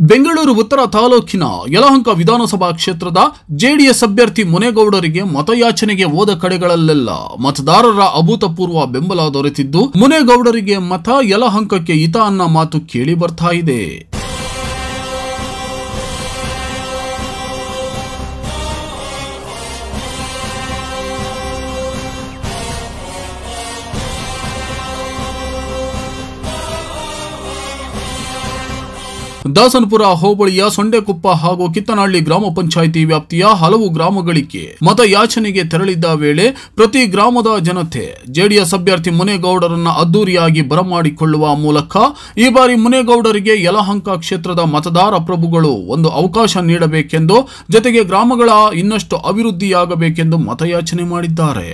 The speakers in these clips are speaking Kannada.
ಬೆಂಗಳೂರು ಉತ್ತರ ತಾಲೂಕಿನ ಯಲಹಂಕ ವಿಧಾನಸಭಾ ಕ್ಷೇತ್ರದ ಜೆಡಿಎಸ್ ಅಭ್ಯರ್ಥಿ ಮುನೇಗೌಡರಿಗೆ ಮತಯಾಚನೆಗೆ ಹೋದ ಕಡೆಗಳಲ್ಲೆಲ್ಲ ಮತದಾರರ ಅಭೂತಪೂರ್ವ ಬೆಂಬಲ ದೊರೆತಿದ್ದು ಮುನೇಗೌಡರಿಗೆ ಮತ ಯಲಹಂಕಕ್ಕೆ ಹಿತ ಅನ್ನೋ ಮಾತು ಕೇಳಿ ಬರ್ತಾ ಇದೆ ದಾಸನಪುರ ಹೋಬಳಿಯ ಸೊಂಡೆಕೊಪ್ಪ ಹಾಗೂ ಕಿತ್ತನಹಳ್ಳಿ ಗ್ರಾಮ ಪಂಚಾಯಿತಿ ವ್ಯಾಪ್ತಿಯ ಹಲವು ಗ್ರಾಮಗಳಿಗೆ ಮತಯಾಚನೆಗೆ ತೆರಳಿದ್ದ ವೇಳೆ ಪ್ರತಿ ಗ್ರಾಮದ ಜನತೆ ಜೆಡಿಎಸ್ ಅಭ್ಯರ್ಥಿ ಮುನೇಗೌಡರನ್ನ ಅದ್ದೂರಿಯಾಗಿ ಬರಮಾಡಿಕೊಳ್ಳುವ ಮೂಲಕ ಈ ಬಾರಿ ಮುನೇಗೌಡರಿಗೆ ಯಲಹಂಕ ಕ್ಷೇತ್ರದ ಮತದಾರ ಪ್ರಭುಗಳು ಒಂದು ಅವಕಾಶ ನೀಡಬೇಕೆಂದು ಜೊತೆಗೆ ಗ್ರಾಮಗಳ ಇನ್ನಷ್ಟು ಅಭಿವೃದ್ಧಿಯಾಗಬೇಕೆಂದು ಮತಯಾಚನೆ ಮಾಡಿದ್ದಾರೆ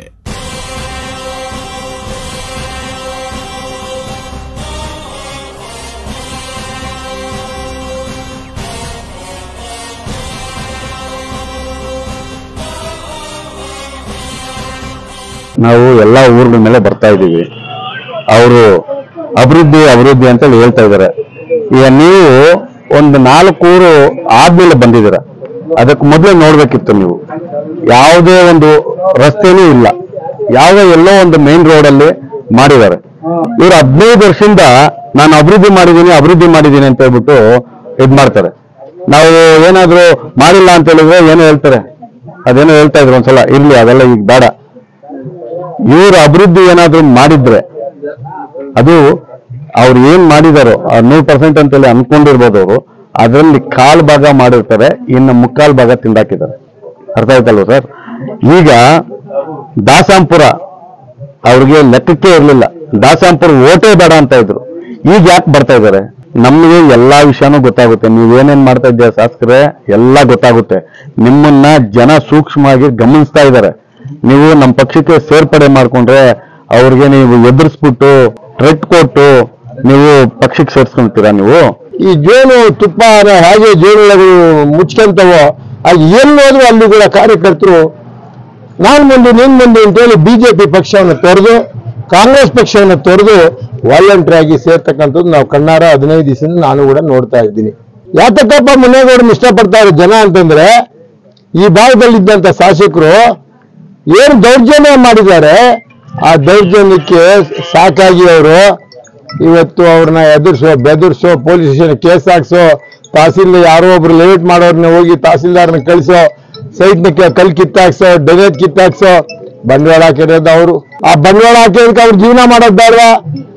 ನಾವು ಎಲ್ಲ ಊರುಗಳ ಮೇಲೆ ಬರ್ತಾ ಇದ್ದೀವಿ ಅವರು ಅಭಿವೃದ್ಧಿ ಅಭಿವೃದ್ಧಿ ಅಂತೇಳಿ ಹೇಳ್ತಾ ಇದ್ದಾರೆ ಈಗ ನೀವು ಒಂದು ನಾಲ್ಕು ಊರು ಆದ್ಮೇಲೆ ಬಂದಿದ್ದೀರ ಅದಕ್ಕೆ ಮೊದಲೇ ನೋಡ್ಬೇಕಿತ್ತು ನೀವು ಯಾವುದೇ ಒಂದು ರಸ್ತೆನೂ ಇಲ್ಲ ಯಾವುದೋ ಎಲ್ಲೋ ಒಂದು ಮೇನ್ ರೋಡಲ್ಲಿ ಮಾಡಿದ್ದಾರೆ ಇವ್ರು ಹದಿನೈದು ವರ್ಷದಿಂದ ನಾನು ಅಭಿವೃದ್ಧಿ ಮಾಡಿದ್ದೀನಿ ಅಭಿವೃದ್ಧಿ ಮಾಡಿದ್ದೀನಿ ಅಂತ ಹೇಳ್ಬಿಟ್ಟು ಇದ್ ಮಾಡ್ತಾರೆ ನಾವು ಏನಾದ್ರು ಮಾಡಿಲ್ಲ ಅಂತ ಹೇಳಿದ್ರೆ ಏನೋ ಹೇಳ್ತಾರೆ ಅದೇನೋ ಹೇಳ್ತಾ ಇದ್ರು ಒಂದ್ಸಲ ಇರ್ಲಿ ಅದೆಲ್ಲ ಈಗ ಬೇಡ ಇವರು ಅಭಿವೃದ್ಧಿ ಏನಾದ್ರು ಮಾಡಿದ್ರೆ ಅದು ಅವ್ರು ಏನ್ ಮಾಡಿದಾರೋ ನೂರು ಪರ್ಸೆಂಟ್ ಅಂತೇಳಿ ಅನ್ಕೊಂಡಿರ್ಬೋದು ಅವರು ಅದರಲ್ಲಿ ಕಾಲ್ ಭಾಗ ಮಾಡಿರ್ತಾರೆ ಇನ್ನು ಮುಕ್ಕಾಲ್ ಭಾಗ ತಿಂದಾಕಿದ್ದಾರೆ ಅರ್ಥ ಆಯ್ತಲ್ವ ಸರ್ ಈಗ ದಾಸಾಂಪುರ ಅವ್ರಿಗೆ ಲೆಕ್ಕಕ್ಕೆ ಇರಲಿಲ್ಲ ದಾಸಾಂಪುರ ಓಟೇ ಬೇಡ ಅಂತ ಇದ್ರು ಈಗ ಯಾಕೆ ಬರ್ತಾ ಇದ್ದಾರೆ ನಮಗೆ ಎಲ್ಲಾ ವಿಷಯನೂ ಗೊತ್ತಾಗುತ್ತೆ ನೀವೇನೇನ್ ಮಾಡ್ತಾ ಇದ್ದೀರಾ ಶಾಸಕರೇ ಎಲ್ಲ ಗೊತ್ತಾಗುತ್ತೆ ನಿಮ್ಮನ್ನ ಜನ ಸೂಕ್ಷ್ಮವಾಗಿ ಗಮನಿಸ್ತಾ ಇದ್ದಾರೆ ನೀವು ನಮ್ಮ ಪಕ್ಷಕ್ಕೆ ಸೇರ್ಪಡೆ ಮಾಡ್ಕೊಂಡ್ರೆ ಅವ್ರಿಗೆ ನೀವು ಎದುರಿಸ್ಬಿಟ್ಟು ಟ್ರೆಟ್ ಕೊಟ್ಟು ನೀವು ಪಕ್ಷಕ್ಕೆ ಸೇರ್ಸ್ಕೊಂತೀರಾ ನೀವು ಈ ಜೇನು ತುಪ್ಪ ಹೇಗೆ ಜೇನುಗಳು ಮುಚ್ಕೊಂತವೋ ಅಲ್ಲಿ ಎಲ್ಲಿ ಹೋದ್ರು ಅಲ್ಲಿ ಕೂಡ ಕಾರ್ಯಕರ್ತರು ನಾನು ಮುಂದೆ ನೀನ್ ಮುಂದೆ ಅಂತೇಳಿ ಬಿಜೆಪಿ ಪಕ್ಷವನ್ನು ತೊರೆದು ಕಾಂಗ್ರೆಸ್ ಪಕ್ಷವನ್ನು ತೊರೆದು ವಾಲಂಟಿಯರ್ ಆಗಿ ಸೇರ್ತಕ್ಕಂಥದ್ದು ನಾವು ಕಣ್ಣಾರ ಹದಿನೈದು ದಿವಸದಿಂದ ನಾನು ಕೂಡ ನೋಡ್ತಾ ಇದ್ದೀನಿ ಯಾತಕ್ಕಪ್ಪ ಮುನೇಗೌಡನ ಇಷ್ಟಪಡ್ತಾರೆ ಜನ ಅಂತಂದ್ರೆ ಈ ಭಾಗದಲ್ಲಿದ್ದಂಥ ಶಾಸಕರು ಏನು ದೌರ್ಜನ್ಯ ಮಾಡಿದ್ದಾರೆ ಆ ದೌರ್ಜನ್ಯಕ್ಕೆ ಸಾಕಾಗಿ ಅವರು ಇವತ್ತು ಅವ್ರನ್ನ ಎದುರಿಸೋ ಬೆದರ್ಸೋ ಪೊಲೀಸ್ ಸ್ಟೇಷನ್ ಕೇಸ್ ಹಾಕ್ಸೋ ತಹಸೀಲ್ ಯಾರೋ ಒಬ್ರು ಲೇಟ್ ಮಾಡೋರ್ನ ಹೋಗಿ ತಹಸೀಲ್ದಾರ್ನ ಕಳಿಸೋ ಸೈಟ್ನ ಕಲ್ ಕಿತ್ತಾಕ್ಸೋ ಡೆನೇಟ್ ಕಿತ್ತಾಕ್ಸೋ ಬಂಡವಾಳ ಹಾಕಿರೋದು ಅವರು ಆ ಬಂಡವಾಳ ಹಾಕಿರೋದಕ್ಕೆ ಅವ್ರು ಜೀವನ ಮಾಡೋದು ಬೇಡವಾ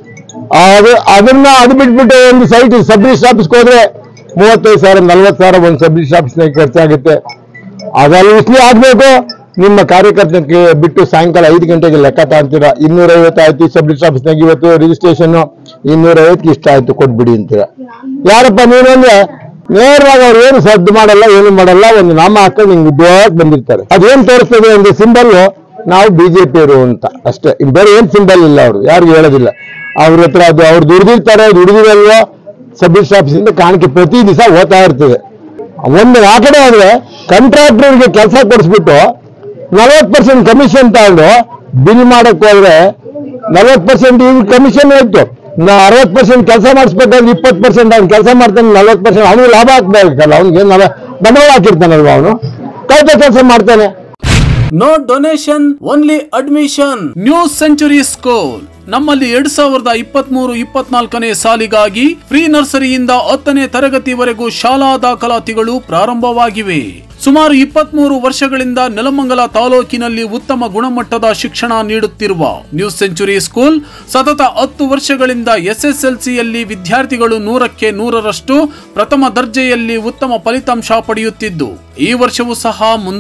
ಅದು ಅದನ್ನ ಅದು ಬಿಟ್ಬಿಟ್ಟು ಒಂದು ಸೈಟ್ ಸಬ್ ರಿಜಿಸ್ಟರ್ ಆಫೀಸ್ಗೆ ಹೋದ್ರೆ ಮೂವತ್ತೈದು ಸಾವಿರ ನಲ್ವತ್ತು ಸಾವಿರ ಒಂದು ಸಬ್ ರಿಜಿಸ್ಟರ್ ಆಫೀಸ್ನಾಗ ಖರ್ಚಾಗುತ್ತೆ ಅದೆಲ್ಲ ಉಸ್ಲಿ ಆಗ್ಬೇಕು ನಿಮ್ಮ ಕಾರ್ಯಕರ್ತಕ್ಕೆ ಬಿಟ್ಟು ಸಾಯಂಕಾಲ ಐದು ಗಂಟೆಗೆ ಲೆಕ್ಕ ತಾಂತೀರಾ ಇನ್ನೂರೈವತ್ತು ಆಯ್ತು ಸಬ್ ರಿಜಿಸ್ಟರ್ ಆಫೀಸ್ನಾಗ ಇವತ್ತು ರಿಜಿಸ್ಟ್ರೇಷನ್ ಇನ್ನೂರೈವತ್ತು ಇಷ್ಟ ಆಯ್ತು ಕೊಟ್ಬಿಡಿ ಅಂತೀರ ಯಾರಪ್ಪ ನೀನು ಅಂದ್ರೆ ನೇರವಾಗಿ ಅವ್ರು ಏನು ಸದ್ದು ಮಾಡಲ್ಲ ಏನು ಮಾಡಲ್ಲ ಒಂದು ನಾಮ ಹಾಕೊಂಡು ನಿಂಗೆ ಉದ್ಯೋಗ ಬಂದಿರ್ತಾರೆ ಅದೇನ್ ತೋರಿಸ್ತದೆ ಒಂದು ಸಿಂಬಲ್ ನಾವು ಬಿಜೆಪಿಯವರು ಅಂತ ಅಷ್ಟೇ ಇನ್ನು ಬೇರೆ ಏನ್ ಸಿಂಬಲ್ ಇಲ್ಲ ಅವರು ಯಾರಿಗೂ ಹೇಳೋದಿಲ್ಲ ಅವ್ರ ಹತ್ರ ಅದು ಅವ್ರು ದುಡ್ದಿರ್ತಾರೆ ದುಡ್ದಿರಲ್ವೋ ಸಬ್ ರಿಜಿಸ್ಟರ್ ಆಫೀಸಿಂದ ಕಾಣಿಕೆ ಪ್ರತಿ ದಿವಸ ಓದ್ತಾ ಇರ್ತದೆ ಒಂದು ಆ ಕಡೆ ಆದ್ರೆ ಕಾಂಟ್ರಾಕ್ಟರ್ಗೆ ಕೆಲಸ ಕೊಡಿಸ್ಬಿಟ್ಟು ನಲವತ್ತು ಪರ್ಸೆಂಟ್ ಕಮಿಷನ್ ತಗೊಂಡು ಬಿಲ್ ಮಾಡಕ್ ಹೋದ್ರೆ ನಲವತ್ತು ಪರ್ಸೆಂಟ್ ಇವ್ ಕಮಿಷನ್ ಆಯ್ತು ನಾ ಅರವತ್ತು ಪರ್ಸೆಂಟ್ ಕೆಲಸ ಮಾಡಿಸ್ಬೇಕಾದ್ರೆ ಇಪ್ಪತ್ತು ಪರ್ಸೆಂಟ್ ಅವ್ನು ಕೆಲಸ ಮಾಡ್ತಾನೆ ನಲವತ್ತು ಪರ್ಸೆಂಟ್ ಅವನಿಗೆ ಲಾಭ ಹಾಕ್ಬೇಕಲ್ಲ ಅವ್ನಿಗೆ ನಲ ಬಂಡವಾಳ ಹಾಕಿರ್ತಾನಲ್ವ ಅವನು ಕಳೆದ ಕೆಲಸ ಮಾಡ್ತಾನೆ no donation only admission new century school ನಮ್ಮಲ್ಲಿ ಎರಡ್ ಸಾವಿರದ ಇಪ್ಪತ್ತ್ ಮೂರು ಇಪ್ಪತ್ನಾಲ್ಕನೇ ಸಾಲಿಗಾಗಿ ಪ್ರೀ ನರ್ಸರಿಯಿಂದ ಹತ್ತನೇ ತರಗತಿವರೆಗೂ ಶಾಲಾ ದಾಖಲಾತಿಗಳು ಪ್ರಾರಂಭವಾಗಿವೆ ಸುಮಾರು ಇಪ್ಪತ್ಮೂರು ವರ್ಷಗಳಿಂದ ನೆಲಮಂಗಲ ತಾಲೂಕಿನಲ್ಲಿ ಉತ್ತಮ ಗುಣಮಟ್ಟದ ಶಿಕ್ಷಣ ನೀಡುತ್ತಿರುವ ನ್ಯೂ ಸೆಂಚುರಿ ಸ್ಕೂಲ್ ಸತತ ಹತ್ತು ವರ್ಷಗಳಿಂದ ಎಸ್ಎಸ್ಎಲ್ಸಿಯಲ್ಲಿ ವಿದ್ಯಾರ್ಥಿಗಳು ನೂರಕ್ಕೆ ನೂರರಷ್ಟು ಪ್ರಥಮ ದರ್ಜೆಯಲ್ಲಿ ಉತ್ತಮ ಫಲಿತಾಂಶ ಪಡೆಯುತ್ತಿದ್ದು ಈ ವರ್ಷವೂ ಸಹ ಮುಂದೆ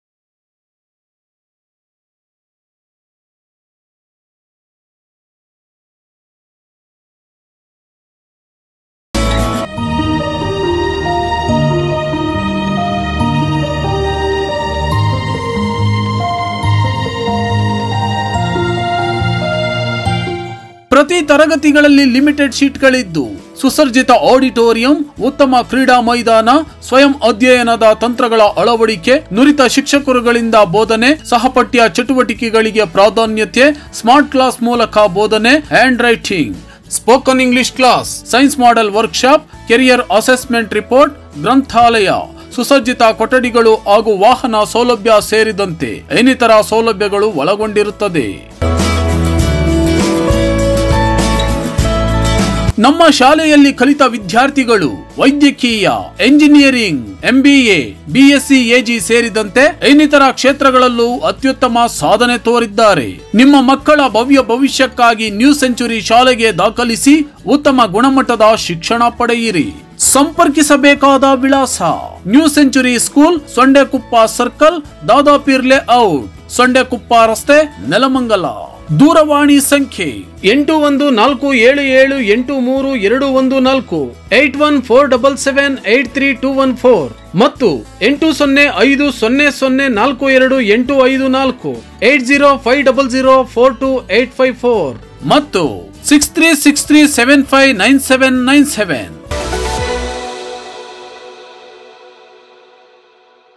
ಪ್ರತಿ ತರಗತಿಗಳಲ್ಲಿ ಲಿಮಿಟೆಡ್ ಶೀಟ್ಗಳಿದ್ದು ಸುಸರ್ಜಿತ ಆಡಿಟೋರಿಯಂ ಉತ್ತಮ ಕ್ರೀಡಾ ಮೈದಾನ ಸ್ವಯಂ ಅಧ್ಯಯನದ ತಂತ್ರಗಳ ಅಳವಡಿಕೆ ನುರಿತ ಶಿಕ್ಷಕರುಗಳಿಂದ ಬೋಧನೆ ಸಹಪಠ್ಯ ಚಟುವಟಿಕೆಗಳಿಗೆ ಪ್ರಾಧಾನ್ಯತೆ ಸ್ಮಾರ್ಟ್ ಕ್ಲಾಸ್ ಮೂಲಕ ಬೋಧನೆ handwriting spoken English class science model workshop career assessment report ಗ್ರಂಥಾಲಯ ಸುಸಜ್ಜಿತ ಕೊಠಡಿಗಳು ಹಾಗೂ ವಾಹನ ಸೌಲಭ್ಯ ಸೇರಿದಂತೆ ಇನ್ನಿತರ ಸೌಲಭ್ಯಗಳು ಒಳಗೊಂಡಿರುತ್ತದೆ ನಮ್ಮ ಶಾಲೆಯಲ್ಲಿ ಕಲಿತ ವಿದ್ಯಾರ್ಥಿಗಳು ವೈದ್ಯಕೀಯ ಎಂಜಿನಿಯರಿಂಗ್ ಎಂಬಿಎ ಬಿಎಸ್ಸಿ ಎಜಿ ಸೇರಿದಂತೆ ಇನ್ನಿತರ ಕ್ಷೇತ್ರಗಳಲ್ಲೂ ಅತ್ಯುತ್ತಮ ಸಾಧನೆ ತೋರಿದ್ದಾರೆ ನಿಮ್ಮ ಮಕ್ಕಳ ಭವ್ಯ ಭವಿಷ್ಯಕ್ಕಾಗಿ ನ್ಯೂ ಸೆಂಚುರಿ ಶಾಲೆಗೆ ದಾಖಲಿಸಿ ಉತ್ತಮ ಗುಣಮಟ್ಟದ ಶಿಕ್ಷಣ ಪಡೆಯಿರಿ ಸಂಪರ್ಕಿಸಬೇಕಾದ ವಿಳಾಸ new century school Sondekoppa circle Dadapeer layout Sondekoppa ರಸ್ತೆ ನೆಲಮಂಗಲ ದೂರವಾಣಿ ಸಂಖ್ಯೆ ಎಂಟು ಒಂದು ನಾಲ್ಕು ಏಳು ಏಳು ಎಂಟು ಮೂರು ಎರಡು ಒಂದು ನಾಲ್ಕು eight one four double seven eight three two one four ಮತ್ತು ಎಂಟು ಸೊನ್ನೆ ಐದು ಸೊನ್ನೆ ಸೊನ್ನೆ ನಾಲ್ಕು ಎರಡು ಎಂಟು ಐದು ನಾಲ್ಕು eight zero five double zero four two eight five four ಮತ್ತು six three six three seven five nine seven nine seven